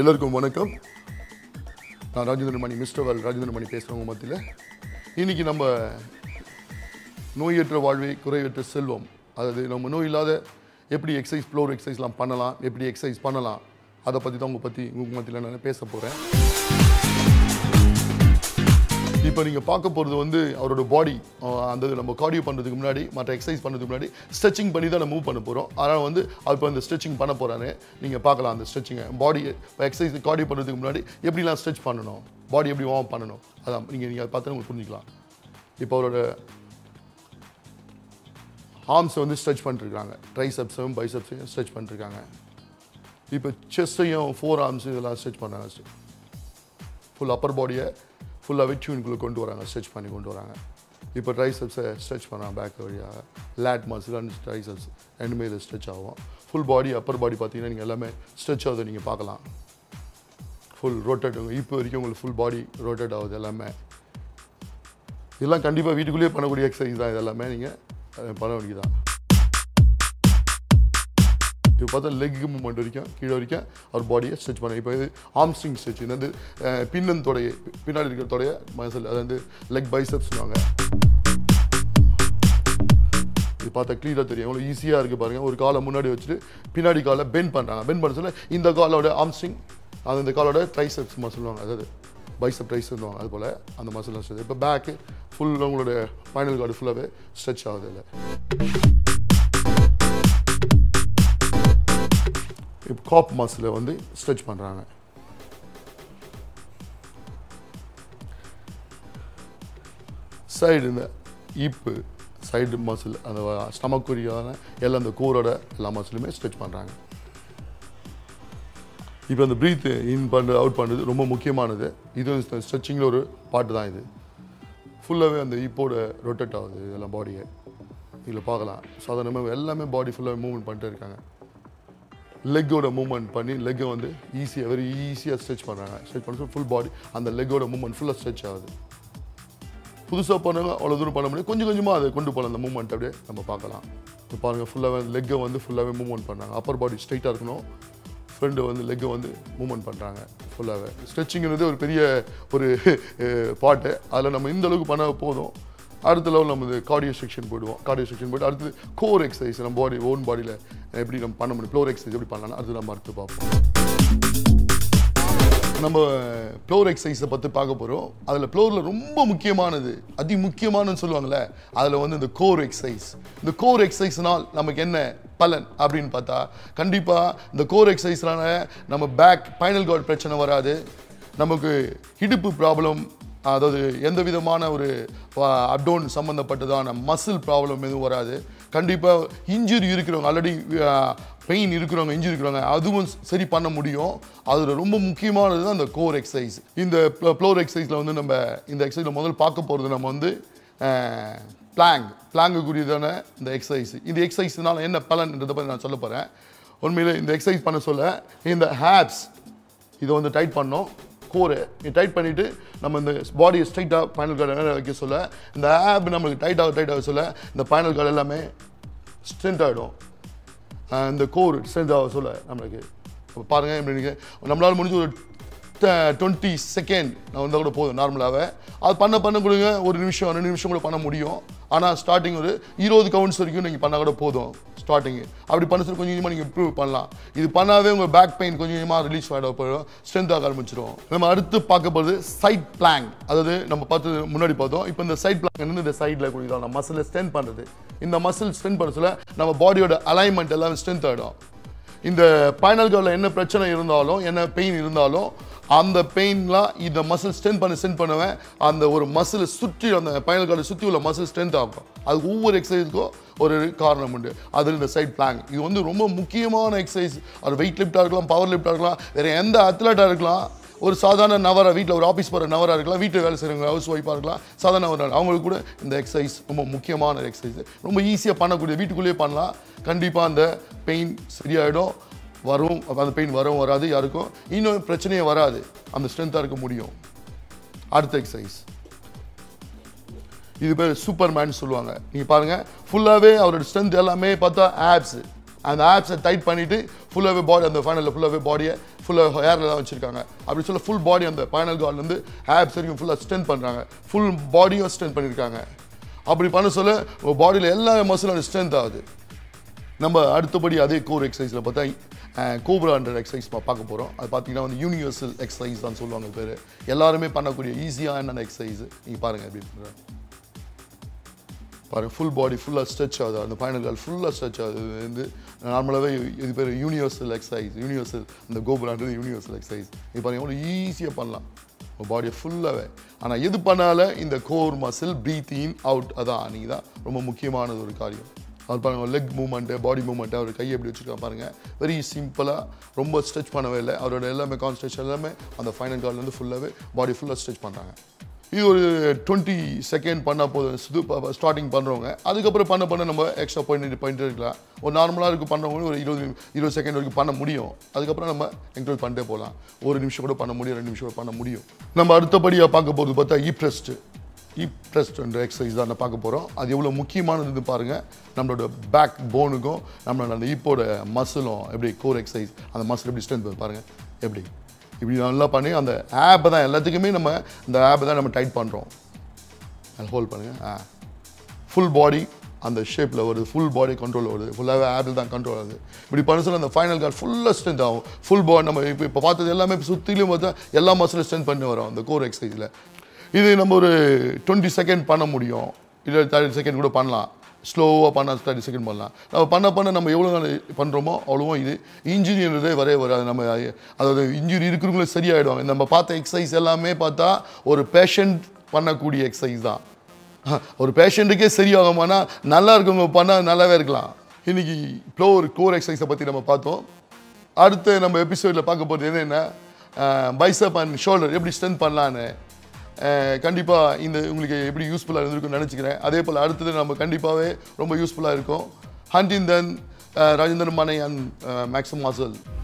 எல்லோருக்கும் வணக்கம் நான் ராஜேந்திர மணி மிஸ்டர் வேல் ராஜேந்திர மணி பேசுகிறவங்க மத்தியில் இன்றைக்கி நம்ம நோயற்ற வாழ்வே குறைவற்ற செல்வம் அதாவது நம்ம நோய் இல்லாத எப்படி எக்ஸசைஸ் ஃப்ளோர் எக்ஸசைஸ்லாம் பண்ணலாம் எப்படி எக்ஸசைஸ் பண்ணலாம் அதை பற்றி தான் உங்களை பற்றி உங்கள் மத்தியில் நான் பேச போகிறேன் இப்போ நீங்கள் பார்க்க போகிறது வந்து அவரோட பாடி அந்த இது நம்ம கார்டியோ பண்ணுறதுக்கு முன்னாடி மற்ற எக்ஸசைஸ் பண்ணுறதுக்கு முன்னாடி ஸ்ட்ரெச்சிங் பண்ணி தான் நம்ம மூவ் பண்ண போகிறோம் அதனால் வந்து அது இப்போ அந்த ஸ்ட்ரெச்சிங் பண்ண போகிறாரு நீங்கள் பார்க்கலாம் அந்த ஸ்ட்ரெச்சிங்கை பாடி எக்ஸசைஸ் கார்டியோ பண்ணுறதுக்கு முன்னாடி எப்படிலாம் ஸ்ட்ரெச் பண்ணணும் பாடி எப்படி வார்ம் பண்ணணும் அதான் நீங்கள் நீங்கள் அதை பார்த்து உங்களுக்கு புரிஞ்சுக்கலாம் இப்போ அவரோட ஆர்ம்ஸை வந்து ஸ்ட்ரெச் பண்ணிருக்காங்க ட்ரைசப்ஸையும் பைசப்ஸையும் ஸ்ட்ரெச் பண்ணிருக்காங்க இப்போ செஸ்ட்டையும் ஃபோர் ஆர்ம்ஸ் இதெல்லாம் ஸ்ட்ரெச் பண்ணாங்க ஃபுல் அப்பர் பாடியை ஃபுல்லாகவே டியூனுக்குள்ளே கொண்டு வராங்க ஸ்ட்ரெச் பண்ணி கொண்டு வராங்க இப்போ ட்ரைசப்ஸை ஸ்ட்ரெச் பண்ணாங்க பேக் வழியாக லேட் மசில் அண்ட் ட்ரைசப்ஸ் ரெண்டுமே இதில் ஸ்ட்ரெச் ஆகும் ஃபுல் பாடி அப்பர் பாடி பார்த்தீங்கன்னா நீங்கள் எல்லாமே ஸ்ட்ரெச் ஆகுது நீங்கள் பார்க்கலாம் ஃபுல் ரோட்டேட் இப்போ வரைக்கும் உங்களுக்கு ஃபுல் பாடி ரோட்டேட் ஆகுது எல்லாமே இதெல்லாம் கண்டிப்பாக வீட்டுக்குள்ளேயே பண்ணக்கூடிய எக்ஸசைஸ் தான் இது எல்லாமே நீங்கள் பண்ண வேண்டியது தான் இப்போ பார்த்தா லெக் மூமெண்ட் வரைக்கும் கீழே வரைக்கும் அவர் பாடியை ஸ்ட்ரெச் பண்ண இப்போ இது ஆம்ஸ்ட்ரிங் ஸ்ட்ரெச் இது வந்து அஹ், பின்னன் தொடைய பின்னாடி இருக்கிற தொடைய மசில் அது வந்து லெக் பைசப்ஸ்னுவாங்க இது பார்த்தா கிளியராக தெரியும் எவ்வளோ ஈஸியாக இருக்குது பாருங்கள் ஒரு காலை முன்னாடி வச்சுட்டு பின்னாடி காலை பெண்ட் பண்ணுறாங்க பெண்ட் பண்ண சொல்ல இந்த காலோட ஆம்ஸ்ட்ரிங் அது இந்த காலோட ட்ரைசெப்ஸ் மசில்வாங்க அதாவது பைசப் ட்ரைஸ்வாங்க அது போல் அந்த மசில் ஸ்ட்ரெச் இப்போ பேக்கு ஃபுல் உங்களோட ஃபைனல் கார்டு ஃபுல்லாகவே ஸ்ட்ரெச் ஆகுது இல்லை இப்போ காப் மசிலை வந்து ஸ்ட்ரெச் பண்ணுறாங்க சைடு இந்த இப்பு சைடு மசில் அந்த ஸ்டமக்குரியான எல்லாம் அந்த கூரோட எல்லா மசிலுமே ஸ்ட்ரெச் பண்ணுறாங்க இப்போ அந்த ப்ரீத் இன் பண்ணுறது அவுட் பண்ணுறது ரொம்ப முக்கியமானது இது ஸ்ட்ரெச்சிங்கில் ஒரு பாட்டு தான் இது ஃபுல்லாகவே அந்த இப்போட ரொட்டேட் ஆகுது இதெல்லாம் பாடியை இதில் பார்க்கலாம் சாதாரணமாக எல்லாமே பாடி ஃபுல்லாக மூவ்மெண்ட் பண்ணிட்டே இருக்காங்க லெக்கோட மூவ்மெண்ட் பண்ணி லெக்கை வந்து ஈஸியாக வெரி ஈஸியாக ஸ்ட்ரெச் பண்ணுறாங்க ஸ்ட்ரெச் பண்ண ஃபுல் பாடி அந்த லெக்கோட மூவ்மெண்ட் ஃபுல்லாக ஸ்ட்ரெச் ஆகுது புதுசாக பண்ணவங்க அவ்வளோ தூரம் பண்ண முடியும் கொஞ்சம் கொஞ்சமாக அதை கொண்டு போகலாம் அந்த மூவ்மெண்ட் அப்படியே நம்ம பார்க்கலாம் இப்போ பாருங்கள் ஃபுல்லாகவே லெக்கை வந்து ஃபுல்லாகவே மூவ்மெண்ட் பண்ணுறாங்க அப்பர் பாடி ஸ்ட்ரைட்டாக இருக்கணும் ஃப்ரெண்டு வந்து லெக்கை வந்து மூவ்மெண்ட் பண்ணுறாங்க ஃபுல்லாகவே ஸ்ட்ரெச்சிங்கிறது ஒரு பெரிய ஒரு பாட்டு அதில் நம்ம இந்த அளவுக்கு பண்ண போதும் அடுத்த லெவல் நம்ம இந்த கார்டியோ செக்ஷன் போயிடுவோம் கார்டியோ செக்ஷன் போய்ட்டு அடுத்து கோர் எக்ஸசைஸ் நம்ம பாடி ஓன் பாடியில் எப்படி நம்ம பண்ண முடியும் ஃப்ளோர் எக்ஸசைஸ் எப்படி பண்ணலாம் அடுத்து நம்ம அடுத்து பார்ப்போம் நம்ம ஃப்ளோர் எக்ஸசைஸை பற்றி பார்க்க போகிறோம் அதில் ஃப்ளோரில் ரொம்ப முக்கியமானது அதி முக்கியமானதுன்னு சொல்லுவாங்கள்ல அதில் வந்து இந்த கோர் எக்ஸசைஸ் இந்த கோர் எக்ஸசைஸ்னால் நமக்கு என்ன பலன் அப்படின்னு பார்த்தா கண்டிப்பாக இந்த கோர் எக்ஸசைஸ்னால நம்ம பேக் ஸ்பைனல் கார்டு பிரச்சனை வராது நமக்கு இடுப்பு ப்ராப்ளம் அதாவது எந்த விதமான ஒரு அப்டோன் சம்மந்தப்பட்டதான மசில் ப்ராப்ளம் எதுவும் வராது கண்டிப்பாக இன்ஜுரி இருக்கிறவங்க ஆல்ரெடி பெயின் இருக்கிறவங்க இன்ஜுரி இருக்கிறவங்க அதுவும் சரி பண்ண முடியும் அதில் ரொம்ப முக்கியமானது தான் இந்த கோர் எக்ஸசைஸ் இந்த ஃப்ளோர் எக்ஸசைஸில் வந்து நம்ம இந்த எக்ஸசைஸில் முதல்ல பார்க்க போகிறது நம்ம வந்து பிளாங் பிளாங்குக்குரியதான இந்த எக்ஸசைஸ் இந்த எக்ஸசைஸ்னால என்ன பலன்றதை பற்றி நான் சொல்ல போகிறேன் உண்மையில் இந்த எக்ஸசைஸ் பண்ண சொல்ல இந்த ஹேப்ஸ் இதை வந்து டைட் பண்ணோம் கோரை டைட் பண்ணிவிட்டு நம்ம இந்த பாடியை ஸ்ட்ரைட்டாக ஃபைனல் கார்டு மேலே வைக்க சொல்ல இந்த ஆப் நம்மளுக்கு டைட்டாக டைட்டாக சொல்ல இந்த ஃபைனல் கார்டு எல்லாமே ஸ்ட்ரென்த் ஆகிடும் இந்த கோர் ஸ்ட்ரென்த் ஆக சொல்ல நம்மளுக்கு இப்போ பாருங்கள் எப்படி நம்மளால் முடிஞ்ச ஒரு டுவெண்ட்டி செகண்ட் நான் வந்தால் கூட போதும் நார்மலாகவே அது பண்ண பண்ண கொடுங்க ஒரு நிமிஷம் ரெண்டு நிமிஷம் கூட பண்ண முடியும் ஆனால் ஸ்டார்டிங் ஒரு இருபது கவுண்ட்ஸ் வரைக்கும் நீங்கள் பண்ணால் கூட போதும் ஸ்டார்டிங் அப்படி பண்ண சொல்லி கொஞ்சம் கொஞ்சமாக நீங்கள் இம்ப்ரூவ் பண்ணலாம் இது பண்ணாவே உங்கள் பேக் பெயின் கொஞ்சம் கொஞ்சமாக ரிலீஸ் ஆகிட போயிடும் ஸ்ட்ரென்த் ஆக ஆரம்பிச்சிடும் நம்ம அடுத்து பார்க்க போகிறது சைட் பிளாங் அதாவது நம்ம பார்த்து முன்னாடி பார்த்தோம் இப்போ இந்த சைட் பிளாங் வந்து இந்த சைடில் கொடுக்கலாம் நம்ம மசிலை ஸ்ட்ரென்த் பண்ணுறது இந்த மசில் ஸ்ட்ரென்த் பண்ண சொல்ல நம்ம பாடியோட அலைன்மெண்ட் எல்லாமே ஸ்ட்ரென்த் ஆகிடும் இந்த ஸ்பைனல் கார்டில் என்ன பிரச்சனை இருந்தாலும் என்ன பெயின் இருந்தாலும் அந்த பெயின்லாம் இந்த மசில் ஸ்ட்ரென்த் பண்ண ஸ்ட்ரென்த் பண்ணுவேன் அந்த ஒரு மசிலை சுற்றி அந்த ஸ்பைனல் கார்டை சுற்றி உள்ள மசில் ஸ்ட்ரென்த் ஆகும் அதுக்கு ஒவ்வொரு எக்ஸசைஸுக்கும் ஒரு காரணம் உண்டு அதில் இந்த சைட் பிளாங் இது வந்து ரொம்ப முக்கியமான எக்ஸசைஸ் அது வெயிட் லிஃப்டாக இருக்கலாம் பவர் லிஃப்டாக இருக்கலாம் வேறு எந்த அத்லட்டாக இருக்கலாம் ஒரு சாதாரண நவரா வீட்டில் ஒரு ஆஃபீஸ் போகிற நவராக இருக்கலாம் வீட்டில் வேலை செய்கிறவங்க ஹவுஸ் ஒய்ஃபாக இருக்கலாம் சாதாரண நவராக அவங்களுக்கு கூட இந்த எக்ஸசைஸ் ரொம்ப முக்கியமான எக்ஸசைஸ் ரொம்ப ஈஸியாக பண்ணக்கூடிய வீட்டுக்குள்ளேயே பண்ணலாம் கண்டிப்பாக அந்த பெயின் சரியாயிடும் வரும் அந்த பெயின் வரவும் வராது யாருக்கும் இன்னும் பிரச்சனையே வராது அந்த ஸ்ட்ரென்த்தாக இருக்க முடியும் அடுத்த எக்ஸசைஸ் இது பேர் சூப்பர்மேன் சொல்லுவாங்க நீங்கள் பாருங்கள் ஃபுல்லாகவே அவரோட ஸ்ட்ரென்த் எல்லாமே பார்த்தா ஆப்ஸ் அந்த ஆப்ஸை டைட் பண்ணிவிட்டு ஃபுல்லாகவே பாடி அந்த ஃபைனலில் ஃபுல்லாகவே பாடியை ஃபுல்லாக ஹேரில் தான் வச்சுருக்காங்க அப்படி சொல்ல ஃபுல் பாடி அந்த பைனல் கார்ட்லேருந்து ஹேப்ஸ் வரைக்கும் ஃபுல்லாக ஸ்ட்ரென்த் பண்ணுறாங்க ஃபுல் பாடியும் ஸ்ட்ரென்த் பண்ணியிருக்காங்க அப்படி பண்ண சொல்ல உங்கள் பாடியில் எல்லா மசிலும் ஸ்ட்ரென்த் ஆகுது நம்ம அடுத்தபடி அதே கோர் எக்ஸசைஸில் பார்த்தா கோப்ரான்ற எக்ஸசைஸ் பார்க்க போகிறோம் அது பார்த்தீங்கன்னா வந்து யூனிவர்சல் எக்ஸசைஸ் தான் சொல்லுவாங்க பேர் எல்லாருமே பண்ணக்கூடிய ஈஸியான எக்ஸசைஸ் நீங்கள் பாருங்கள் எப்படி பண்ணுறேன் பாருங்க ஃபுல் பாடி ஃபுல்லாக ஸ்ட்ரெச் ஆகுது அந்த ஃபைனல் கால் ஃபுல்லாக ஸ்ட்ரெச் ஆகுது இது வந்து நார்மலாகவே இது பேர் யூனிவர்சல் எக்ஸசைஸ் யூனிவர்சல் அந்த கோபுரான்றது யூனிவர்சல் எக்ஸசைஸ் இது பாருங்க எவ்வளோ ஈஸியாக பண்ணலாம் உங்கள் பாடியை ஃபுல்லாகவே ஆனால் எது பண்ணால இந்த core muscle breathe in out அதான் அன்றைக்கி தான் ரொம்ப முக்கியமானது ஒரு காரியம் அவர் பாருங்க லெக் மூவ்மெண்ட்டு பாடி மூவ்மெண்ட்டு அவர் கையை எப்படி வச்சுருக்கா பாருங்க வெரி சிம்பிளாக ரொம்ப ஸ்ட்ரெச் பண்ணவே இல்லை அவரோட எல்லாமே கான்சன்ட்ரேஷன் எல்லாமே அந்த ஃபைனல் கார்ட்லேருந்து ஃபுல்லாகவே பாடி ஃபுல்லாக ஸ்ட்ரெச் பண்ணுறாங்க இது ஒரு டுவெண்ட்டி செகண்ட் பண்ணால் போதும் இது ஸ்டார்டிங் பண்ணுறவங்க அதுக்கப்புறம் பண்ண பண்ண நம்ம எக்ஸ்ட்ரா பண்ணிட்டு பண்ணிட்டு இருக்கலாம் ஒரு நார்மலாக இருக்கு பண்ணுறவங்க ஒரு இருபது நிமி- இருபது செகண்ட் வரைக்கும் பண்ண முடியும் அதுக்கப்புறம் நம்ம என்கரேஜ் பண்ணிட்டே போகலாம் ஒரு நிமிஷம் கூட பண்ண முடியும் ரெண்டு நிமிஷம் கூட பண்ண முடியும் நம்ம அடுத்தபடியாக பார்க்க போகிறது பார்த்தா இ ப்ரெஸ்ட்டு இ ப்ரெஸ்ட்ன்ற எக்ஸசைஸ் தான் நான் பார்க்க போகிறோம் அது எவ்வளோ முக்கியமானது பாருங்கள் நம்மளோட பேக் போனுக்கும் நம்மளோட அந்த இப்போட மசிலும் எப்படி கோர் எக்ஸசைஸ் அந்த மசில் எப்படி ஸ்ட்ரென்த் பாருங்கள் எப்படி இப்படி நல்லா பண்ணி அந்த ஆப்பை தான் எல்லாத்துக்குமே நம்ம இந்த ஆப்பை தான் நம்ம டைட் பண்ணுறோம் அது ஹோல்ட் பண்ணுங்கள் ஆ ஃபுல் பாடி அந்த ஷேப்பில் வருது ஃபுல் பாடி கண்ட்ரோல் வருது ஃபுல்லாகவே ஆப்பிள் தான் கண்ட்ரோல் ஆகுது இப்படி பண்ண சொல்ல அந்த ஃபைனல் கார்டு ஃபுல்லாக ஸ்ட்ரென்த் ஆகும் ஃபுல் பாடி நம்ம இப்போ இப்போ பார்த்தது எல்லாமே சுற்றிலும் பார்த்தா எல்லா மசிலும் ஸ்ட்ரென்த் பண்ணி வரோம் அந்த கோர் எக்ஸசைஸில் இது நம்ம ஒரு டுவெண்ட்டி செகண்ட் பண்ண முடியும் இல்லை தேர்ட்டி செகண்ட் கூட பண்ணலாம் ஸ்லோவாக பண்ணால் தேர்ட்டி செகண்ட் பண்ணலாம் நம்ம பண்ண பண்ண நம்ம எவ்வளோ நாள் பண்ணுறோமோ அவ்வளோவோ இது இன்ஜுரின்றதே வரவே வராது நம்ம அதாவது இன்ஜுரி இருக்கிறவங்களும் சரியாயிடுவாங்க நம்ம பார்த்த எக்ஸசைஸ் எல்லாமே பார்த்தா ஒரு பேஷண்ட் பண்ணக்கூடிய எக்ஸசைஸ் தான் ஒரு பேஷண்ட்டுக்கே சரியாகுமானா நல்லா இருக்கவங்க பண்ணால் நல்லாவே இருக்கலாம் இன்னைக்கு ஃப்ளோர் கோர் எக்ஸசைஸை பற்றி நம்ம பார்த்தோம் அடுத்து நம்ம எபிசோடில் பார்க்க போகிறது என்னென்னா பைசப் அண்ட் ஷோல்டர் எப்படி ஸ்ட்ரென்த் பண்ணலான்னு கண்டிப்பாக இந்த உங்களுக்கு எப்படி யூஸ்ஃபுல்லாக இருந்திருக்கும்னு நினச்சிக்கிறேன் அதே போல் அடுத்தது நம்ம கண்டிப்பாகவே ரொம்ப யூஸ்ஃபுல்லாக இருக்கும் ஹண்டின் தென் ராஜேந்திரன் மனை அண்ட் மேக்ஸிம் மாசல்